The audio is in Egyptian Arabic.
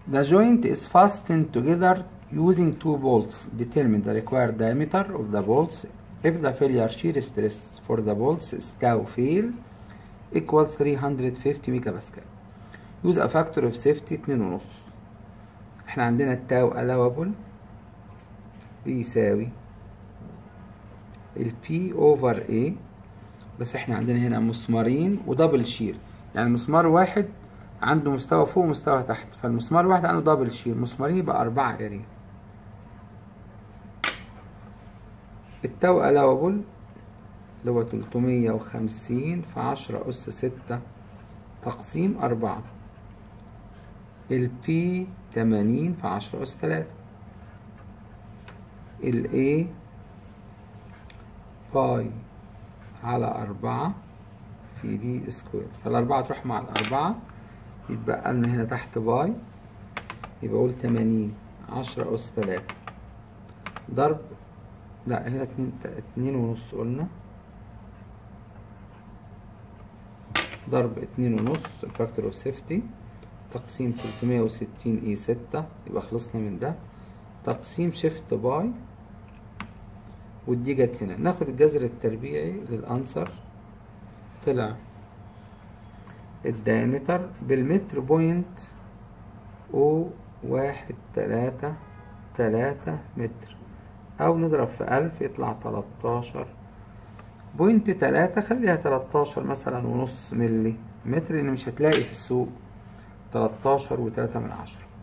The joint is fastened together using two bolts. Determine the required diameter of the bolts. If the failure shear stress for the bolts is tau fail equals 350 ميجا باسكال. Use a factor of safety 2.5. احنا عندنا التاو allowable بيساوي ال P over A بس احنا عندنا هنا مسمارين ودبل شير يعني مسمار واحد عنده مستوى فوق ومستوى تحت فالمسمار واحد عنده دبل شير مسمارين يبقى أربعة اريا التاو allowable اللي هو تلتمية وخمسين في عشرة أس ستة تقسيم أربعة البي تمانين في عشرة أس تلاتة الاي باي على أربعة في دي سكوير فالأربعة تروح مع الأربعة يتبقى لنا هنا تحت باي يبقى أقول تمانين عشرة أس تلاتة ضرب لا هنا اتنين اتنين ونص قلنا ضرب اتنين ونص الفاكتور اوف سيفتي تقسيم تلتمية وستين اي ستة يبقى خلصنا من ده تقسيم شيفت باي ودي جت هنا ناخد الجذر التربيعي للأنسر طلع الدايمتر بالمتر بوينت او واحد تلاتة تلاتة متر أو نضرب في ألف يطلع تلاتاشر بوينت تلاتة خليها تلاتاشر مثلا ونص ملي متر لأن مش هتلاقي في السوق تلاتاشر وتلاتة من عشرة